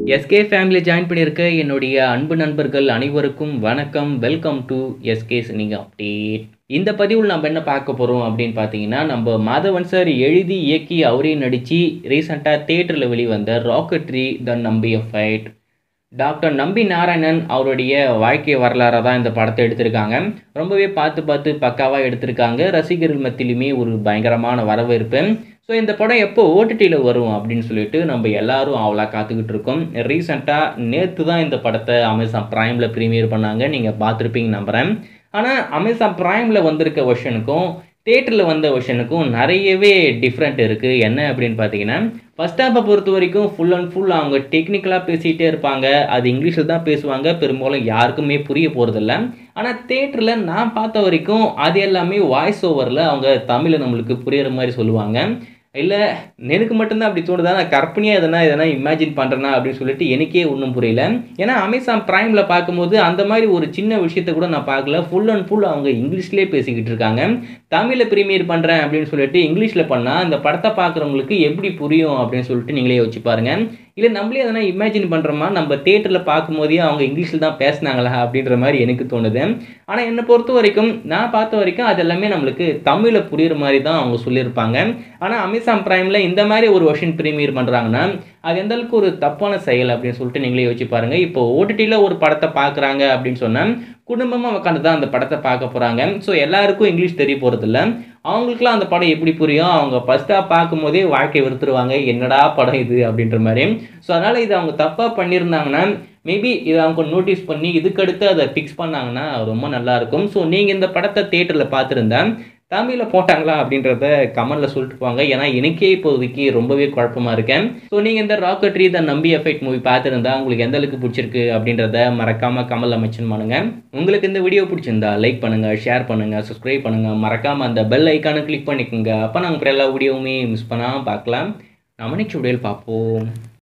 SK family join பண்ணியிருக்க என்னுடைய அன்பு நண்பர்கள் அனைவருக்கும் வணக்கம் வெல்கம் டு எஸ்கே சினிங் அப்டேட் இந்த பதிவில் நம்ம என்ன பார்க்க போகிறோம் அப்படின்னு பார்த்தீங்கன்னா நம்ம மாதவன் சார் எழுதி இயக்கி அவரே நடித்து ரீசெண்டாக தேட்டரில் வெளிவந்த ராக்கெட்ரி த நம்பி ஃபைட் டாக்டர் நம்பி நாராயணன் அவருடைய வாழ்க்கை வரலாறாக தான் இந்த படத்தை எடுத்திருக்காங்க ரொம்பவே பார்த்து பார்த்து பக்காவாக எடுத்திருக்காங்க ரசிகர்கள் மத்தியிலுமே ஒரு பயங்கரமான வரவேற்பு ஸோ இந்த படம் எப்போ ஓடிடியில் வரும் அப்படின்னு சொல்லிட்டு நம்ம எல்லாரும் அவ்வளோ காத்துக்கிட்டு இருக்கோம் ரீசெண்டாக நேற்று தான் இந்த படத்தை அமேசான் ப்ரைமில் ப்ரீமியர் பண்ணாங்க நீங்கள் பார்த்துருப்பீங்க நம்புகிறேன் ஆனால் அமேசான் ப்ரைமில் வந்திருக்க வெர்ஷனுக்கும் தேட்டரில் வந்த வெர்ஷனுக்கும் நிறையவே டிஃப்ரெண்ட் இருக்குது என்ன அப்படின்னு பார்த்தீங்கன்னா ஃபஸ்ட் ஹாப்பை பொறுத்த வரைக்கும் ஃபுல் அண்ட் ஃபுல் அவங்க டெக்னிக்கலாக பேசிகிட்டே இருப்பாங்க அது இங்கிலீஷில் தான் பேசுவாங்க பெரும்பாலும் யாருக்குமே புரிய போகிறதில்ல ஆனால் தேட்டரில் நான் பார்த்த வரைக்கும் அது எல்லாமே வாய்ஸ் ஓவரில் அவங்க தமிழை நம்மளுக்கு புரியிற மாதிரி சொல்லுவாங்க இல்லை எனக்கு மட்டும்தான் அப்படி தோணுதா நான் கற்பனையாக எதனா எதனா இமேஜின் பண்ணுறேனா அப்படின்னு சொல்லிட்டு எனக்கே ஒன்றும் புரியல ஏன்னா அமேசான் ப்ரைமில் பார்க்கும்போது அந்த மாதிரி ஒரு சின்ன விஷயத்தை கூட நான் பார்க்கல ஃபுல் அண்ட் ஃபுல் அவங்க இங்கிலீஷ்லேயே பேசிக்கிட்டு இருக்காங்க தமிழில் ப்ரீமியர் பண்ணுறேன் அப்படின்னு சொல்லிட்டு இங்கிலீஷில் பண்ணால் அந்த படத்தை பார்க்குறவங்களுக்கு எப்படி புரியும் அப்படின்னு சொல்லிட்டு நீங்களே யோசிச்சு பாருங்கள் இல்லை நம்மளே எதனா இமேஜின் பண்ணுறோமா நம்ம தேட்டரில் பார்க்கும்போதே அவங்க இங்கிலீஷில் தான் பேசினாங்களா அப்படின்ற மாதிரி எனக்கு தோணுது ஆனால் என்னை பொறுத்த வரைக்கும் நான் பார்த்த வரைக்கும் அது எல்லாமே நம்மளுக்கு தமிழில் புரியுற மாதிரி தான் அவங்க சொல்லியிருப்பாங்க ஆனால் அமேசான் ப்ரைமில் இந்த மாதிரி ஒரு வருஷன் ப்ரீமியர் பண்ணுறாங்கன்னா அது எந்த அளவுக்கு ஒரு தப்பான செயல் அப்படின்னு சொல்லிட்டு நீங்களே யோசிச்சு பாருங்கள் இப்போ ஓடிடியில் ஒரு படத்தை பார்க்குறாங்க அப்படின்னு சொன்னால் குடும்பமாக உட்காந்து தான் அந்த படத்தை பார்க்க போகிறாங்க ஸோ எல்லாருக்கும் இங்கிலீஷ் தெரிய போகிறதில்ல அவங்களுக்குலாம் அந்த படம் எப்படி புரியும் அவங்க ஃபஸ்ட்டாக பார்க்கும்போதே வாழ்க்கை வெறுத்துருவாங்க என்னடா படம் இது அப்படின்ற மாதிரி ஸோ அதனால் இது அவங்க தப்பாக பண்ணியிருந்தாங்கன்னா மேபி இதை அவங்க நோட்டீஸ் பண்ணி இதுக்கடுத்து அதை ஃபிக்ஸ் பண்ணாங்கன்னா ரொம்ப நல்லாயிருக்கும் ஸோ நீங்கள் இந்த படத்தை தேட்டரில் பார்த்துருந்தா தமிழில் போட்டாங்களா அப்படின்றத கமெண்டில் சொல்லிட்டு போவாங்க ஏன்னா எனக்கே இப்போதைக்கு ரொம்பவே குழப்பமாக இருக்கேன் ஸோ நீங்கள் இந்த ராக்கெட்ரி த நம்பி எஃபெக்ட் மூவி பார்த்துருந்தா உங்களுக்கு எந்த அளவுக்கு பிடிச்சிருக்கு அப்படின்றத மறக்காமல் கமலில் மென்ஷன் பண்ணுங்கள் உங்களுக்கு இந்த வீடியோ பிடிச்சிருந்தா லைக் பண்ணுங்கள் ஷேர் பண்ணுங்கள் சப்ஸ்கிரைப் பண்ணுங்கள் மறக்காமல் அந்த பெல் ஐக்கானை கிளிக் பண்ணிக்கோங்க அப்போ நாங்கள் எல்லா வீடியோவுமே மிஸ் பண்ணாமல் பார்க்கலாம் நம்ம நெக்ஸ்ட் வீடியோவில் பார்ப்போம்